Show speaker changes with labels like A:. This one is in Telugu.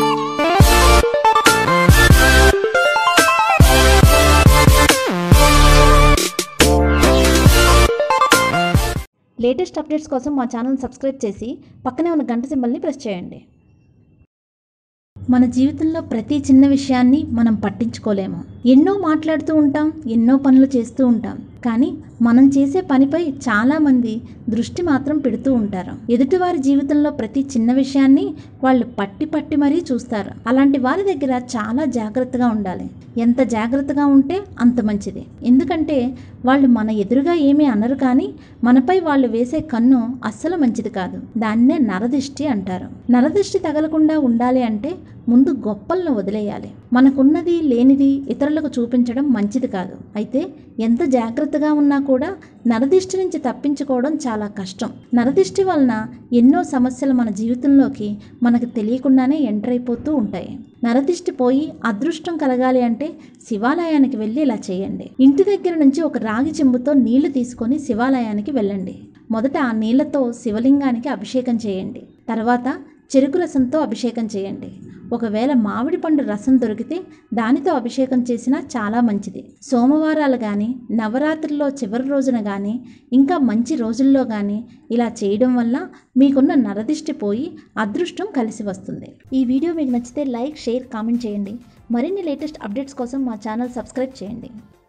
A: లేటెస్ట్ అప్డేట్స్ కోసం మా ఛానల్ సబ్స్క్రైబ్ చేసి పక్కనే ఉన్న గంట సింబల్ని ప్రెస్ చేయండి మన జీవితంలో ప్రతి చిన్న విషయాన్ని మనం పట్టించుకోలేము ఎన్నో మాట్లాడుతూ ఉంటాం ఎన్నో పనులు చేస్తూ ఉంటాం కానీ మనం చేసే పనిపై చాలామంది దృష్టి మాత్రం పెడుతూ ఉంటారు ఎదుటివారి జీవితంలో ప్రతి చిన్న విషయాన్ని వాళ్ళు పట్టి పట్టి మరీ చూస్తారు అలాంటి వారి దగ్గర చాలా జాగ్రత్తగా ఉండాలి ఎంత జాగ్రత్తగా ఉంటే అంత మంచిది ఎందుకంటే వాళ్ళు మన ఎదురుగా ఏమీ అనరు కానీ మనపై వాళ్ళు వేసే కన్ను అస్సలు మంచిది కాదు దాన్నే నరదిష్టి అంటారు నరదిష్టి తగలకుండా ఉండాలి అంటే ముందు గొప్పలను వదిలేయాలి మనకున్నది లేనిది ఇతరులకు చూపించడం మంచిది కాదు అయితే ఎంత జాగ్రత్తగా ఉన్నా కూడా నరదిష్టి నుంచి తప్పించుకోవడం చాలా కష్టం నరదిష్టి వలన ఎన్నో సమస్యలు మన జీవితంలోకి మనకు తెలియకుండానే ఎంటర్ అయిపోతూ ఉంటాయి నరదిష్టి పోయి అదృష్టం కలగాలి అంటే శివాలయానికి వెళ్ళి ఇలా చేయండి ఇంటి దగ్గర నుంచి ఒక రాగి చెంబుతో నీళ్లు తీసుకొని శివాలయానికి వెళ్ళండి మొదట ఆ నీళ్లతో శివలింగానికి అభిషేకం చేయండి తర్వాత చెరుకు రసంతో అభిషేకం చేయండి ఒకవేళ మామిడి పండు రసం దొరికితే దానితో అభిషేకం చేసినా చాలా మంచిది సోమవారాలు కానీ నవరాత్రిలో చివరి రోజున కానీ ఇంకా మంచి రోజుల్లో కానీ ఇలా చేయడం వల్ల మీకున్న నరదిష్టి పోయి అదృష్టం కలిసి వస్తుంది ఈ వీడియో మీకు నచ్చితే లైక్ షేర్ కామెంట్ చేయండి మరిన్ని లేటెస్ట్ అప్డేట్స్ కోసం మా ఛానల్ సబ్స్క్రైబ్ చేయండి